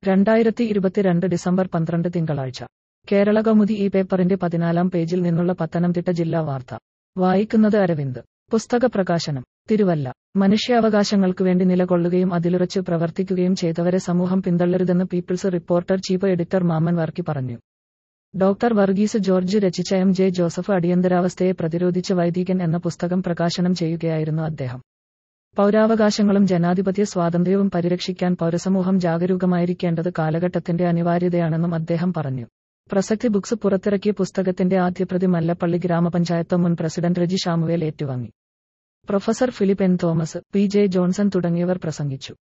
രണ്ടായിരത്തി ഇരുപത്തിരണ്ട് ഡിസംബർ പന്ത്രണ്ട് തിങ്കളാഴ്ച കേരള കൗമുദി ഈ പേപ്പറിന്റെ പതിനാലാം പേജിൽ നിന്നുള്ള പത്തനംതിട്ട ജില്ലാ വാർത്ത വായിക്കുന്നത് അരവിന്ദ് പുസ്തക പ്രകാശനം തിരുവല്ല മനുഷ്യാവകാശങ്ങൾക്കു വേണ്ടി നിലകൊള്ളുകയും അതിലുറച്ച് പ്രവർത്തിക്കുകയും ചെയ്തവരെ സമൂഹം പിന്തള്ളരുതെന്ന് people's reporter chief editor Mammen Varkey പറഞ്ഞു ഡോക്ടർ വർഗീസ് ജോർജ് രചിച്ച എം ജെ ജോസഫ് അടിയന്തരാവസ്ഥയെ പ്രതിരോധിച്ച വൈദികൻ എന്ന പുസ്തകം പ്രകാശനം ചെയ്യുകയായിരുന്നു അദ്ദേഹം പൗരാവകാശങ്ങളും ജനാധിപത്യ സ്വാതന്ത്ര്യവും പരിരക്ഷിക്കാൻ പൗരസമൂഹം ജാഗരൂകമായിരിക്കേണ്ടത് കാലഘട്ടത്തിന്റെ അനിവാര്യതയാണെന്നും അദ്ദേഹം പറഞ്ഞു പ്രസക്തി ബുക്സ് പുറത്തിറക്കിയ പുസ്തകത്തിന്റെ ആദ്യപ്രതി മല്ലപ്പള്ളി ഗ്രാമപഞ്ചായത്ത് മുൻ പ്രസിഡന്റ് രജി ഷാമുവേൽ ഏറ്റുവാങ്ങി professor Philip N Thomas P J Johnson തുടങ്ങിയവർ പ്രസംഗിച്ചു